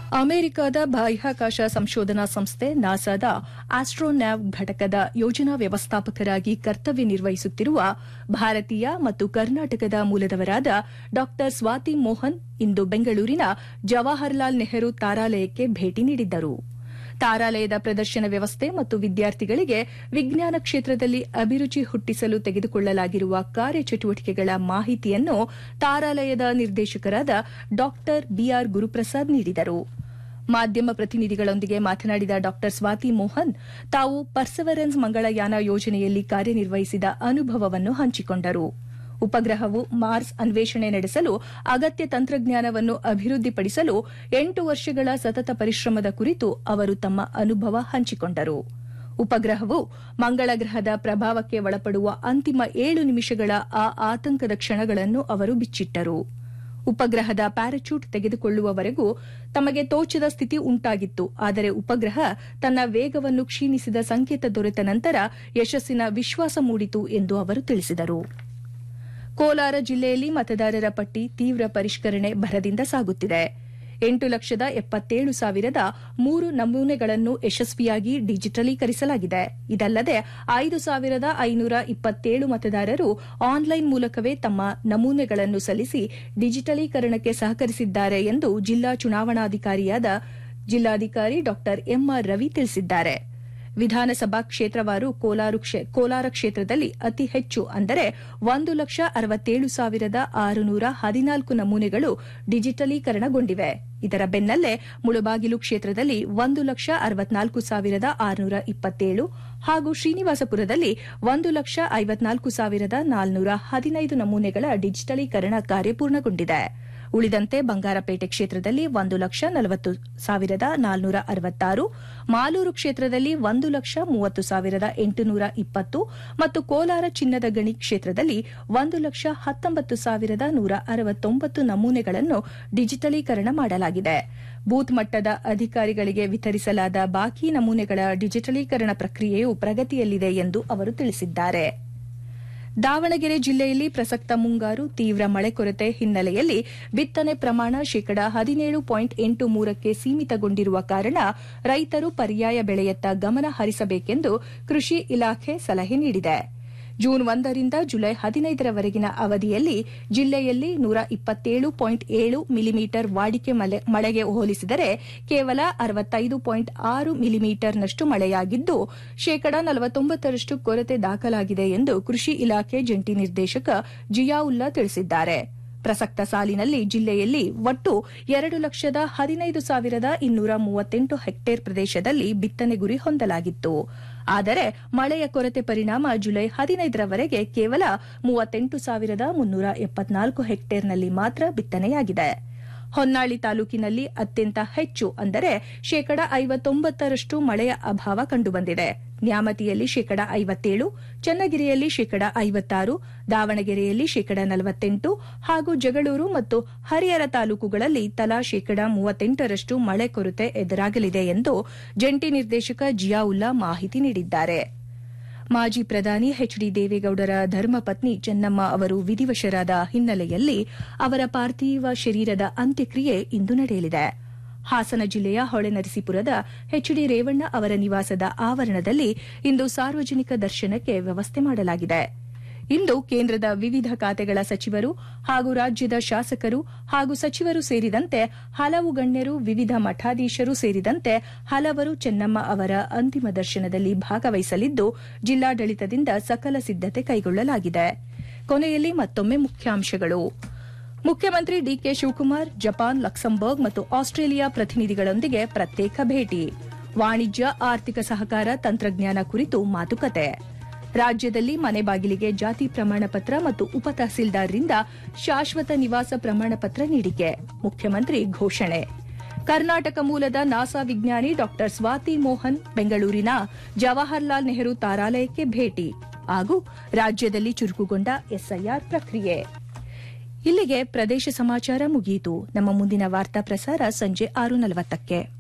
ಅಮೆರಿಕದ ಬಾಹ್ಯಾಕಾಶ ಸಂಶೋಧನಾ ಸಂಸ್ಥೆ ನಾಸಾದ ಆಸ್ಟ್ರೋನ್ಯಾವ್ ಘಟಕದ ಯೋಜನಾ ವ್ಯವಸ್ಥಾಪಕರಾಗಿ ಕರ್ತವ್ಯ ನಿರ್ವಹಿಸುತ್ತಿರುವ ಭಾರತೀಯ ಮತ್ತು ಕರ್ನಾಟಕದ ಮೂಲದವರಾದ ಡಾ ಸ್ವಾತಿ ಮೋಹನ್ ಇಂದು ಬೆಂಗಳೂರಿನ ಜವಾಹರಲಾಲ್ ನೆಹರು ತಾರಾಲಯಕ್ಕೆ ಭೇಟಿ ನೀಡಿದ್ದರು ತಾರಾಲಯದ ಪ್ರದರ್ಶನ ವ್ಯವಸ್ಥೆ ಮತ್ತು ವಿದ್ಯಾರ್ಥಿಗಳಿಗೆ ವಿಜ್ಞಾನ ಕ್ಷೇತ್ರದಲ್ಲಿ ಅಭಿರುಚಿ ಹುಟ್ಟಿಸಲು ತೆಗೆದುಕೊಳ್ಳಲಾಗಿರುವ ಕಾರ್ಯಚಟುವಟಿಕೆಗಳ ಮಾಹಿತಿಯನ್ನು ತಾರಾಲಯದ ನಿರ್ದೇಶಕರಾದ ಡಾ ಬಿಆರ್ ಗುರುಪ್ರಸಾದ್ ನೀಡಿದರು ಮಾಧ್ಯಮ ಪ್ರತಿನಿಧಿಗಳೊಂದಿಗೆ ಮಾತನಾಡಿದ ಡಾ ಸ್ವಾತಿ ಮೋಹನ್ ತಾವು ಪರ್ಸವರೆನ್ಸ್ ಮಂಗಳಯಾನ ಯೋಜನೆಯಲ್ಲಿ ಕಾರ್ಯನಿರ್ವಹಿಸಿದ ಅನುಭವವನ್ನು ಹಂಚಿಕೊಂಡರು ಉಪಗ್ರಹವು ಮಾರ್ಸ್ ಅನ್ವೇಷಣೆ ನಡೆಸಲು ಅಗತ್ಯ ತಂತ್ರಜ್ಞಾನವನ್ನು ಅಭಿವೃದ್ಧಿಪಡಿಸಲು ಎಂಟು ವರ್ಷಗಳ ಸತತ ಪರಿಶ್ರಮದ ಕುರಿತು ಅವರು ತಮ್ಮ ಅನುಭವ ಹಂಚಿಕೊಂಡರು ಉಪಗ್ರಹವು ಮಂಗಳ ಗ್ರಹದ ಪ್ರಭಾವಕ್ಕೆ ಒಳಪಡುವ ಅಂತಿಮ ಏಳು ನಿಮಿಷಗಳ ಆ ಆತಂಕದ ಕ್ಷಣಗಳನ್ನು ಅವರು ಬಿಚ್ಚಿಟ್ಟರು ಉಪಗ್ರಹದ ಪ್ಯಾರಾಚೂಟ್ ತೆಗೆದುಕೊಳ್ಳುವವರೆಗೂ ತಮಗೆ ತೋಚದ ಸ್ಥಿತಿ ಉಂಟಾಗಿತ್ತು ಆದರೆ ಉಪಗ್ರಹ ತನ್ನ ವೇಗವನ್ನು ಕ್ಷೀಣಿಸಿದ ಸಂಕೇತ ದೊರೆತ ನಂತರ ಯಶಸ್ಸಿನ ವಿಶ್ವಾಸ ಮೂಡಿತು ಎಂದು ಅವರು ತಿಳಿಸಿದರು ಕೋಲಾರ ಜಿಲ್ಲೆಯಲ್ಲಿ ಮತದಾರರ ಪಟ್ಟಿ ತೀವ್ರ ಪರಿಷ್ಕರಣೆ ಭರದಿಂದ ಸಾಗುತ್ತಿದೆ ಎಂಟು ಲಕ್ಷದ ಎಪ್ಪತ್ತೇಳು ಸಾವಿರದ ಮೂರು ನಮೂನೆಗಳನ್ನು ಯಶಸ್ವಿಯಾಗಿ ಡಿಜಿಟಲೀಕರಿಸಲಾಗಿದೆ ಇದಲ್ಲದೆ ಐದು ಸಾವಿರದ ಐನೂರ ಇಪ್ಪತ್ತೇಳು ಮತದಾರರು ಆನ್ಲೈನ್ ಮೂಲಕವೇ ತಮ್ಮ ನಮೂನೆಗಳನ್ನು ಸಲ್ಲಿಸಿ ಡಿಜಿಟಲೀಕರಣಕ್ಕೆ ಸಹಕರಿಸಿದ್ದಾರೆ ಎಂದು ಜಿಲ್ಲಾ ಚುನಾವಣಾಧಿಕಾರಿಯಾದ ಜಿಲ್ಲಾಧಿಕಾರಿ ಡಾ ಎಂಆರ್ ರವಿ ತಿಳಿಸಿದ್ದಾರೆ ವಿಧಾನಸಭಾ ಕ್ಷೇತ್ರವಾರು ಕೋಲಾರ ಕ್ಷೇತ್ರದಲ್ಲಿ ಅತಿ ಹೆಚ್ಚು ಅಂದರೆ ಒಂದು ಲಕ್ಷ ಅರವತ್ತೇಳು ಸಾವಿರದ ಆರುನೂರ ಹದಿನಾಲ್ಕು ನಮೂನೆಗಳು ಡಿಜಿಟಲೀಕರಣಗೊಂಡಿವೆ ಇದರ ಬೆನ್ನಲ್ಲೇ ಮುಳಬಾಗಿಲು ಕ್ಷೇತ್ರದಲ್ಲಿ ಒಂದು ಲಕ್ಷ ಅರವತ್ನಾಲ್ಕು ಸಾವಿರದ ಆರುನೂರ ಇಪ್ಪತ್ತೇಳು ಹಾಗೂ ಶ್ರೀನಿವಾಸಪುರದಲ್ಲಿ ಒಂದು ಲಕ್ಷ ಐವತ್ನಾಲ್ಕು ಸಾವಿರದ ನಾಲ್ನೂರ ಹದಿನೈದು ನಮೂನೆಗಳ ಡಿಜಿಟಲೀಕರಣ ಕಾರ್ಯ ಪೂರ್ಣಗೊಂಡಿದೆ ಉಳಿದಂತೆ ಬಂಗಾರಪೇಟೆ ಕ್ಷೇತ್ರದಲ್ಲಿ ಒಂದು ಲಕ್ಷ ನಲವತ್ತು ಸಾವಿರದ ನಾಲ್ನೂರ ಅರವತ್ತಾರು ಮಾಲೂರು ಕ್ಷೇತ್ರದಲ್ಲಿ ಒಂದು ಲಕ್ಷ ಮೂವತ್ತು ಸಾವಿರದ ಎಂಟುನೂರ ಇಪ್ಪತ್ತು ಮತ್ತು ಕೋಲಾರ ಚಿನ್ನದ ಗಣಿ ಕ್ಷೇತ್ರದಲ್ಲಿ ಒಂದು ಲಕ್ಷ ಹತ್ತೊಂಬತ್ತು ಸಾವಿರದ ನೂರ ಅರವತ್ತೊಂಬತ್ತು ನಮೂನೆಗಳನ್ನು ಡಿಜಿಟಲೀಕರಣ ಮಾಡಲಾಗಿದೆ ಬೂತ್ ಮಟ್ಟದ ಅಧಿಕಾರಿಗಳಿಗೆ ವಿತರಿಸಲಾದ ಬಾಕಿ ನಮೂನೆಗಳ ಡಿಜಿಟಲೀಕರಣ ಪ್ರಕ್ರಿಯೆಯು ಪ್ರಗತಿಯಲ್ಲಿದೆ ಎಂದು ಅವರು ತಿಳಿಸಿದ್ದಾರೆ ದಾವಣಗೆರೆ ಜಿಲ್ಲೆಯಲ್ಲಿ ಪ್ರಸಕ್ತ ಮುಂಗಾರು ತೀವ್ರ ಮಳೆ ಕೊರತೆ ಹಿನ್ನೆಲೆಯಲ್ಲಿ ಬಿತ್ತನೆ ಪ್ರಮಾಣ ಶೇಕಡಾ ಹದಿನೇಳು ಪಾಯಿಂಟ್ ಎಂಟು ಮೂರಕ್ಕೆ ಸೀಮಿತಗೊಂಡಿರುವ ಕಾರಣ ರೈತರು ಪರ್ಯಾಯ ಬೆಳೆಯತ್ತ ಗಮನ ಹರಿಸಬೇಕೆಂದು ಕೃಷಿ ಇಲಾಖೆ ಸಲಹೆ ನೀಡಿದೆ ಜೂನ್ ಒಂದರಿಂದ ಜುಲೈ ಹದಿನೈದರವರೆಗಿನ ಅವಧಿಯಲ್ಲಿ ಜಿಲ್ಲೆಯಲ್ಲಿ ನೂರ ಇಪ್ಪತ್ತೇಳು ಪಾಯಿಂಟ್ ಏಳು ಮಿಲಿಮೀಟರ್ ವಾಡಿಕೆ ಮಳೆಗೆ ಹೋಲಿಸಿದರೆ ಕೇವಲ ಅರವತ್ತೈದು ಪಾಯಿಂಟ್ ಆರು ಮಿಲಿಮೀಟರ್ನಷ್ಟು ಮಳೆಯಾಗಿದ್ದು ಶೇಕಡಾ ನಲವತ್ತೊಂಬತ್ತರಷ್ಟು ಕೊರತೆ ದಾಖಲಾಗಿದೆ ಎಂದು ಕೃಷಿ ಇಲಾಖೆ ಜಂಟಿ ನಿರ್ದೇಶಕ ಜಿಯಾವುಲ್ಲಾ ತಿಳಿಸಿದ್ದಾರೆ ಪ್ರಸಕ್ತ ಸಾಲಿನಲ್ಲಿ ಜಿಲ್ಲೆಯಲ್ಲಿ ಒಟ್ಟು ಎರಡು ಲಕ್ಷದ ಹದಿನೈದು ಸಾವಿರದ ಇನ್ನೂರ ಮೂವತ್ತೆಂಟು ಹೆಕ್ಟೇರ್ ಪ್ರದೇಶದಲ್ಲಿ ಬಿತ್ತನೆ ಗುರಿ ಹೊಂದಲಾಗಿತ್ತು ಆದರೆ ಮಳೆಯ ಕೊರತೆ ಪರಿಣಾಮ ಜುಲೈ ಹದಿನೈದರವರೆಗೆ ಕೇವಲ ಮೂವತ್ತೆಂಟು ಸಾವಿರದ ಮುನ್ನೂರ ಎಪ್ಪತ್ನಾಲ್ಕು ಹೆಕ್ಟೇರ್ನಲ್ಲಿ ಮಾತ್ರ ಬಿತ್ತನೆಯಾಗಿದೆ ಹೊನ್ನಾಳಿ ತಾಲೂಕಿನಲ್ಲಿ ಅತ್ಯಂತ ಹೆಚ್ಚು ಅಂದರೆ ಶೇಕಡ ಐವತ್ತೊಂಬತ್ತರಷ್ಟು ಮಳೆಯ ಅಭಾವ ಕಂಡುಬಂದಿದೆ ನ್ಯಾಮತಿಯಲ್ಲಿ ಶೇಕಡ ಐವತ್ತೇಳು ಚನ್ನಗಿರಿಯಲ್ಲಿ ಶೇಕಡ ಐವತ್ತಾರು ದಾವಣಗೆರೆಯಲ್ಲಿ ಶೇಕಡ ನಲವತ್ತೆಂಟು ಹಾಗೂ ಜಗಳೂರು ಮತ್ತು ಹರಿಹರ ತಾಲೂಕುಗಳಲ್ಲಿ ತಲಾ ಶೇಕಡ ಮೂವತ್ತೆಂಟರಷ್ಟು ಮಳೆ ಕೊರತೆ ಎದುರಾಗಲಿದೆ ಎಂದು ಜಂಟಿ ನಿರ್ದೇಶಕ ಜಿಯಾವುಲ್ಲಾ ಮಾಹಿತಿ ನೀಡಿದ್ದಾರೆ ಮಾಜಿ ಪ್ರಧಾನಿ ಎಚ್ ಡಿ ದೇವೇಗೌಡರ ಧರ್ಮಪತ್ನಿ ಚೆನ್ನಮ್ಮ ಅವರು ವಿಧಿವಶರಾದ ಹಿನ್ನೆಲೆಯಲ್ಲಿ ಅವರ ಪಾರ್ಥಿವ ಶರೀರದ ಅಂತ್ಯಕ್ರಿಯೆ ಇಂದು ನಡೆಯಲಿದೆ ಹಾಸನ ಜಿಲ್ಲೆಯ ಹೊಳೆನರಸೀಪುರದ ಎಚ್ ಡಿ ರೇವಣ್ಣ ಅವರ ನಿವಾಸದ ಆವರಣದಲ್ಲಿ ಇಂದು ಸಾರ್ವಜನಿಕ ದರ್ಶನಕ್ಕೆ ವ್ಯವಸ್ಥೆ ಮಾಡಲಾಗಿದೆ ಇಂದು ಕೇಂದ್ರದ ವಿವಿಧ ಖಾತೆಗಳ ಸಚಿವರು ಹಾಗೂ ರಾಜ್ಯದ ಶಾಸಕರು ಹಾಗೂ ಸಚಿವರು ಸೇರಿದಂತೆ ಹಲವು ಗಣ್ಯರು ವಿವಿಧ ಮಠಾಧೀಶರು ಸೇರಿದಂತೆ ಹಲವರು ಚೆನ್ನಮ್ಮ ಅವರ ಅಂತಿಮ ದರ್ಶನದಲ್ಲಿ ಭಾಗವಹಿಸಲಿದ್ದು ಜಿಲ್ಲಾಡಳಿತದಿಂದ ಸಕಲ ಸಿದ್ದತೆ ಕೈಗೊಳ್ಳಲಾಗಿದೆ ಕೊನೆಯಲ್ಲಿ ಮತ್ತೊಮ್ಮೆ ಮುಖ್ಯಾಂಶಗಳು ಮುಖ್ಯಮಂತ್ರಿ ಡಿಕೆ ಶಿವಕುಮಾರ್ ಜಪಾನ್ ಲಕ್ಸಂಬರ್ಗ್ ಮತ್ತು ಆಸ್ಟ್ರೇಲಿಯಾ ಪ್ರತಿನಿಧಿಗಳೊಂದಿಗೆ ಪ್ರತ್ಯೇಕ ಭೇಟಿ ವಾಣಿಜ್ಯ ಆರ್ಥಿಕ ಸಹಕಾರ ತಂತ್ರಜ್ಞಾನ ಕುರಿತು ಮಾತುಕತೆ ರಾಜ್ಯದಲ್ಲಿ ಮನೆ ಬಾಗಿಲಿಗೆ ಜಾತಿ ಪ್ರಮಾಣ ಪತ್ರ ಮತ್ತು ಉಪ ತಹಸೀಲ್ದಾರ್ರಿಂದ ಶಾಶ್ವತ ನಿವಾಸ ಪ್ರಮಾಣ ಪತ್ರ ನೀಡಿಕೆ ಮುಖ್ಯಮಂತ್ರಿ ಘೋಷಣೆ ಕರ್ನಾಟಕ ಮೂಲದ ನಾಸಾ ವಿಜ್ಞಾನಿ ಡಾ ಸ್ವಾತಿ ಮೋಹನ್ ಬೆಂಗಳೂರಿನ ಜವಾಹರ್ಲಾಲ್ ನೆಹರು ತಾರಾಲಯಕ್ಕೆ ಭೇಟಿ ಹಾಗೂ ರಾಜ್ಯದಲ್ಲಿ ಚುರುಕುಗೊಂಡ ಎಸ್ಐಆರ್ ಪ್ರಕ್ರಿಯೆ ಇಲ್ಲಿಗೆ ಪ್ರದೇಶ ಸಮಾಚಾರ ಮುಗಿಯಿತು ನಮ್ಮ ಮುಂದಿನ ವಾರ್ತಾ ಪ್ರಸಾರ ಸಂಜೆ ಆರು ನಲವತ್ತಕ್ಕೆ